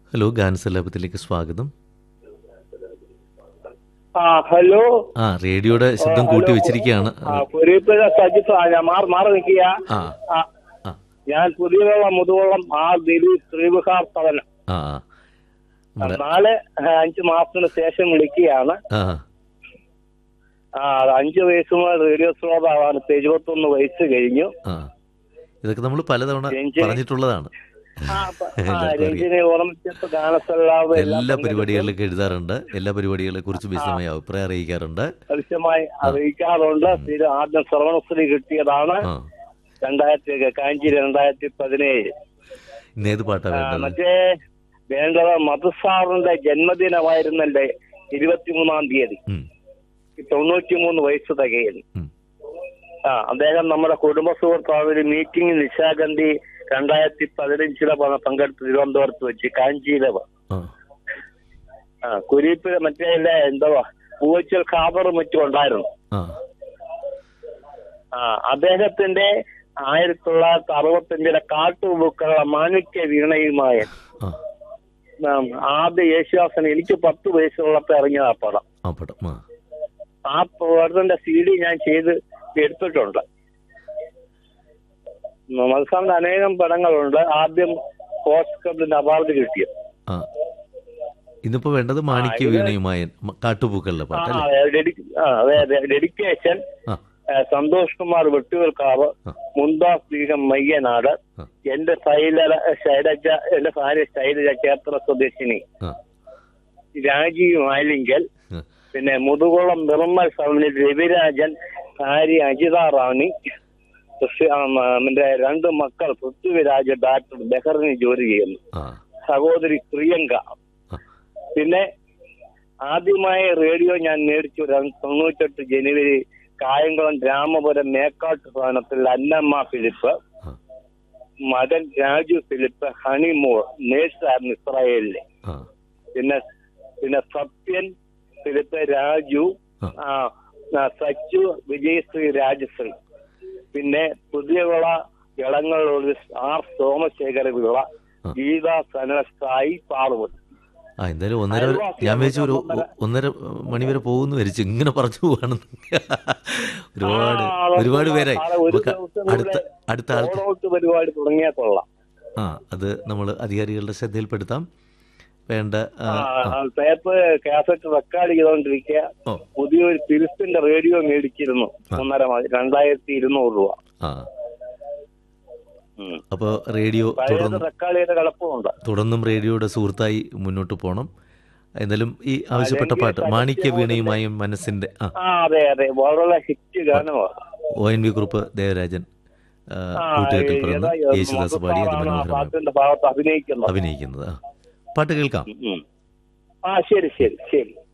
Hello ഗാനസലാപത്തിലേക്ക് സ്വാഗതം ആ hello ആ റേഡിയോയുടെ ശബ്ദം കൂട്ടി വെച്ചിരിക്കുകയാണ് ആ പുരീപ്പുഴ സജിത്ത് ആ, ഞാൻ മാറി മാറി നിൽക്കുക ആ ആ, ആ ഞാൻ പുതിയവെള്ളം മുതുവെള്ളം ആ ദിലീപ് ശ്രീബുഹാർ ഭവനം ആ ആ. നമ്മുടെ നാല് ആ, അഞ്ച് മാസത്തിന് ശേഷം വിളിക്കുകയാണ് ആ ആ അത് അഞ്ച് വയസ്സ് മുതൽ റേഡിയോ ശ്രോതാവാണ് ഇപ്പൊ എഴുപത്തൊന്ന് വയസ്സ് കഴിഞ്ഞു ആ ഇതൊക്കെ നമ്മൾ പലതവണ രഞ്ജനി- പറഞ്ഞിട്ടുള്ളതാണ് ആ, അപ്പൊ- ആ, എല്ലാവർക്കും അറിയാം. രഞ്ജിനെ ഓർമ്മിച്ചപ്പോ ഗാനസല്ലാവ് എല്ലാ പരിപാടികളിലൊക്കെ എഴുതാറുണ്ട് എല്ലാ പരിപാടികളെ കുറിച്ച് വിശദമായ അഭിപ്രായം അറിയിക്കാറുണ്ട് ആവശ്യമായി അറിയിക്കാറുണ്ട് സ്ഥിരം ആദ്യം ശ്രവണശ്രീ കിട്ടിയതാണ് ആ രണ്ടായിരത്തി കാഞ്ചി രണ്ടായിരത്തി പതിനേഴ് ഇന്ന് ഏത് പാട്ടാ ആ, വേണ്ടത് മറ്റേ വേണ്ടത് മധുസാറിന്റെ ജന്മദിനമായിരുന്നല്ലേ ഇരുപത്തിമൂന്നാം തീയതി ഉം, തൊണ്ണൂറ്റിമൂന്ന് വയസ്സ് തികയുന്നു ഉം. ആ അദ്ദേഹം നമ്മുടെ കുടുംബ സുഹൃത്താണ് ഒരു മീറ്റിംഗ് നിശാഗന്ധി രണ്ടായിരത്തി പതിനഞ്ചിലെ പ- പങ്കെടുത്ത് തിരുവനന്തപുരത്ത് വെച്ച് കാഞ്ചിയിലെ വ- ആ ആ കുരിപ്പ് മറ്റേ ഇല്ലേ, എന്തുവാ പൂവച്ചൽ ഖാബറും മറ്റും ഉണ്ടായിരുന്നു ആ ആ അദ്ദേഹത്തിന്റെ ആയിരത്തി തൊള്ളായിരത്തി അറുപത്തഞ്ചിലെ കാട്ടുപൂക്കളുടെ മാണിക്യ വീണയുമായ ആ ഉം, ആദ്യ യേശുദാസൻ എനിക്ക് പത്ത് വയസ്സുള്ളപ്പോ ഇറങ്ങിയ ആ പടം ആ പടം ആ ആ പടത്തിന്റെ സി ഡി ഞാൻ ചെയ്ത് എടുത്തിട്ടുണ്ട് മത്സാറിന്റെ അനേകം പടങ്ങളുണ്ട് ആദ്യം പോസ്റ്റ് ക്ലബിന്റെ അവാർഡ് കിട്ടിയത് ആ ഇന്നിപ്പോ വേണ്ടത് മാണിക്യ വീണയുമായ മ- കാട്ടുപൂക്കളുടെ ആ, പാട്ടല്ലേ അതെ, ഡെഡി- ആ, അതെ അതെ ഡെഡിക്കേഷൻ ആ ഏ, സന്തോഷ് കുമാർ വെട്ടുകൾക്കാവ് ആ. മുന്താസ് ബീഗം മയ്യനാട് ആ. എന്റെ ശൈല ശൈലജ എന്റെ ഭാര്യ ശൈലജ ചേർത്തല സ്വദേശിനി ആ രാജീവ് മാലിങ്കൽ ആ. പിന്നെ മുതുകുളം നിർമ്മൽ സൗമിനി രവിരാജൻ ഭാര്യ അജിത റാണി പൃഥ്വി- ആ, മ, എന്റെ രണ്ട് മക്കൾ പൃഥ്വിരാജ് ഡാക്ടർ ബെഹറിന് ജോലി ചെയ്യുന്നു ആ സഹോദരി പ്രിയങ്ക ആ. പിന്നെ ആദ്യമായി റേഡിയോ ഞാൻ മേടിച്ചു ര- തൊണ്ണൂറ്റെട്ട് ജനുവരി കായംകുളം രാമപുരം മേക്കാട്ട് ഭവനത്തിൽ അന്നമ്മ ഫിലിപ്പ് ആ മകൻ രാജു ഫിലിപ്പ് ഹണിമോൾ നേഴ്സായിരുന്നു ഇസ്രായേലിലെ ആ പിന്നെ പിന്നെ സത്യൻ ഫിലിപ്പ് രാജു ആ. ആ ആ, സച്ചു വിജയശ്രീ രാജശ്രീ പിന്നെ പുതിയവിള ഇളങ്ങളൊരു ആർ സോമശേഖര വിള ആ. ഗീത സന സായി പാർവതി ആ എന്തായാലും ഒന്നര വരെ- അയൽവാസികൾ ഞാൻ വിചാരിച്ചു ഒരു ഒന്നര- ഒന്നര മണി വരെ പോകുന്നു വരിച്ചു ഇങ്ങനെ പറഞ്ഞു പോവാണെന്ന് ഒരുപാട് ആ, അതൊക്കെ ഒരുപാട് പേരായി ആളെ ഒരു നമുക്ക് ദിവസം അടുത്ത കൂടെ അടുത്ത ആൾക്ക് ഓണൗട്ട് പരിപാടി തുടങ്ങിയാൽ കൊള്ളാം ആ അത് നമ്മൾ അധികാരികളുടെ ശ്രദ്ധയിൽപ്പെടുത്താം വേണ്ട ആ, ആ, ആ, ആ, ടേപ്പ് കാസറ്റ് റെക്കോർഡ് ചെയ്തോണ്ടിരിക്കുക ഓ പുതിയൊരു തിരുത്തിന്റെ റേഡിയോ മേടിച്ചിരുന്നു ആ. ഒന്നര മാസം രണ്ടായിരത്തി ഇരുന്നൂറ് രൂപ ആ ഉം. അപ്പോൾ റേഡിയോ പഴയത് തുടർന്ന് റെക്കോർഡ് ചെയ്ത കളപ്പമുണ്ട് തുടർന്നും റേഡിയോയുടെ സുഹൃത്തായി മുന്നോട്ട് പോകണം എന്നാലും ഈ ആവശ്യപ്പെട്ട അല്ലെങ്കിൽ പാട്ട് മാണിക്യ വീണയുമായും മനസ്സിന്റെ ആ ആ അതെ അതെ വളരെ ഹിറ്റ് ഗാനമാണ് O N V Kurup Devarajan ആ, ആ, കൂട്ടുകെട്ടിൽ ഏതാ പിറന്ന് ഈ യേശുദാസ് പാടി മധുസാറാണ് ആ അതിമനോഹരമായി പാട്ടിന്റെ ഭാഗത്ത് അഭിനയിക്കുന്നത് അഭിനയിക്കുന്നത് ആ പാട്ട് കേൾക്കാം ഉം. ആ ശരി ശരി ശരി